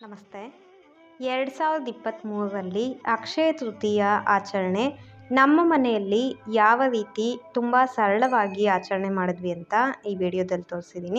ನಮಸ್ತೆ ಎರಡು ಸಾವಿರದ ಇಪ್ಪತ್ತ್ಮೂರರಲ್ಲಿ ಅಕ್ಷಯ ತೃತೀಯ ಆಚರಣೆ ನಮ್ಮ ಮನೆಯಲ್ಲಿ ಯಾವ ರೀತಿ ತುಂಬ ಸರಳವಾಗಿ ಆಚರಣೆ ಮಾಡಿದ್ವಿ ಅಂತ ಈ ವಿಡಿಯೋದಲ್ಲಿ ತೋರಿಸಿದ್ದೀನಿ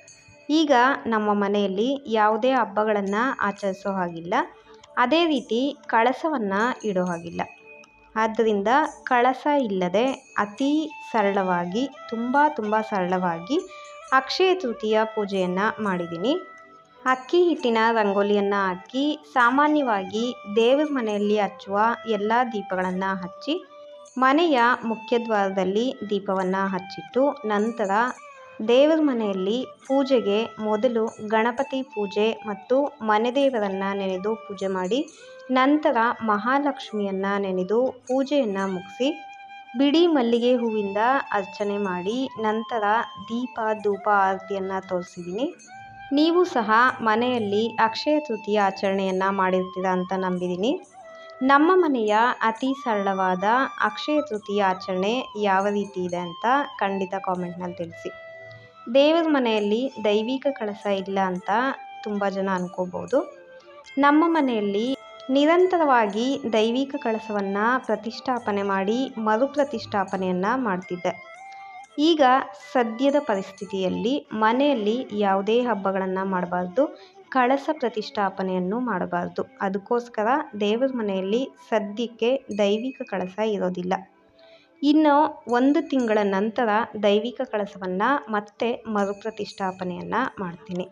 ಈಗ ನಮ್ಮ ಮನೆಯಲ್ಲಿ ಯಾವುದೇ ಹಬ್ಬಗಳನ್ನು ಆಚರಿಸೋ ಹಾಗಿಲ್ಲ ಅದೇ ರೀತಿ ಕಳಸವನ್ನು ಇಡೋ ಹಾಗಿಲ್ಲ ಆದ್ದರಿಂದ ಕಳಸ ಇಲ್ಲದೆ ಅತಿ ಸರಳವಾಗಿ ತುಂಬ ತುಂಬ ಸರಳವಾಗಿ ಅಕ್ಷಯ ತೃತೀಯ ಪೂಜೆಯನ್ನು ಮಾಡಿದ್ದೀನಿ ಅಕ್ಕಿ ಹಿಟ್ಟಿನ ರಂಗೋಲಿಯನ್ನು ಹಾಕಿ ಸಾಮಾನ್ಯವಾಗಿ ದೇವರ ಮನೆಯಲ್ಲಿ ಹಚ್ಚುವ ಎಲ್ಲ ದೀಪಗಳನ್ನು ಹಚ್ಚಿ ಮನೆಯ ಮುಖ್ಯದ್ವಾರದಲ್ಲಿ ದೀಪವನ್ನು ಹಚ್ಚಿಟ್ಟು ನಂತರ ದೇವರ ಮನೆಯಲ್ಲಿ ಪೂಜೆಗೆ ಮೊದಲು ಗಣಪತಿ ಪೂಜೆ ಮತ್ತು ಮನೆ ದೇವರನ್ನು ನೆನೆದು ಪೂಜೆ ಮಾಡಿ ನಂತರ ಮಹಾಲಕ್ಷ್ಮಿಯನ್ನು ನೆನೆದು ಪೂಜೆಯನ್ನು ಮುಗಿಸಿ ಬಿಡಿ ಮಲ್ಲಿಗೆ ಹೂವಿಂದ ಅರ್ಚನೆ ಮಾಡಿ ನಂತರ ದೀಪ ಧೂಪ ಆರತಿಯನ್ನು ತೋರಿಸಿದ್ದೀನಿ ನೀವು ಸಹ ಮನೆಯಲ್ಲಿ ಅಕ್ಷಯ ತೃತೀಯ ಆಚರಣೆಯನ್ನು ಮಾಡಿರ್ತೀರ ಅಂತ ನಂಬಿದ್ದೀನಿ ನಮ್ಮ ಮನೆಯ ಅತಿ ಸರಳವಾದ ಅಕ್ಷಯ ತೃತೀಯ ಆಚರಣೆ ಯಾವ ರೀತಿ ಇದೆ ಅಂತ ಖಂಡಿತ ಕಾಮೆಂಟ್ನಲ್ಲಿ ತಿಳಿಸಿ ದೇವರ ಮನೆಯಲ್ಲಿ ದೈವಿಕ ಕಳಸ ಇಲ್ಲ ಅಂತ ತುಂಬ ಜನ ಅನ್ಕೋಬೋದು ನಮ್ಮ ಮನೆಯಲ್ಲಿ ನಿರಂತರವಾಗಿ ದೈವಿಕ ಕಳಸವನ್ನು ಪ್ರತಿಷ್ಠಾಪನೆ ಮಾಡಿ ಮರುಪ್ರತಿಷ್ಠಾಪನೆಯನ್ನು ಮಾಡ್ತಿದ್ದೆ ಈಗ ಸದ್ಯದ ಪರಿಸ್ಥಿತಿಯಲ್ಲಿ ಮನೆಯಲ್ಲಿ ಯಾವುದೇ ಹಬ್ಬಗಳನ್ನು ಮಾಡಬಾರ್ದು ಕಳಸ ಪ್ರತಿಷ್ಠಾಪನೆಯನ್ನು ಮಾಡಬಾರ್ದು ಅದಕ್ಕೋಸ್ಕರ ದೇವರ ಮನೆಯಲ್ಲಿ ಸದ್ಯಕ್ಕೆ ದೈವಿಕ ಕಳಸ ಇರೋದಿಲ್ಲ ಇನ್ನು ಒಂದು ತಿಂಗಳ ನಂತರ ದೈವಿಕ ಕಳಸವನ್ನು ಮತ್ತೆ ಮರುಪ್ರತಿಷ್ಠಾಪನೆಯನ್ನು ಮಾಡ್ತೀನಿ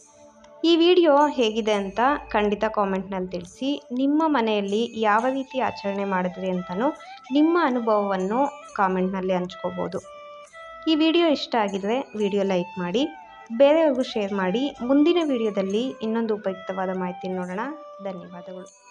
ಈ ವಿಡಿಯೋ ಹೇಗಿದೆ ಅಂತ ಖಂಡಿತ ಕಾಮೆಂಟ್ನಲ್ಲಿ ತಿಳಿಸಿ ನಿಮ್ಮ ಮನೆಯಲ್ಲಿ ಯಾವ ರೀತಿ ಆಚರಣೆ ಮಾಡಿದ್ರಿ ಅಂತಲೂ ನಿಮ್ಮ ಅನುಭವವನ್ನು ಕಾಮೆಂಟ್ನಲ್ಲಿ ಹಂಚ್ಕೋಬೋದು ಈ ವಿಡಿಯೋ ಇಷ್ಟ ಆಗಿದರೆ ವಿಡಿಯೋ ಲೈಕ್ ಮಾಡಿ ಬೇರೆಯವ್ರಿಗೂ ಶೇರ್ ಮಾಡಿ ಮುಂದಿನ ವಿಡಿಯೋದಲ್ಲಿ ಇನ್ನೊಂದು ಉಪಯುಕ್ತವಾದ ಮಾಹಿತಿ ನೋಡೋಣ ಧನ್ಯವಾದಗಳು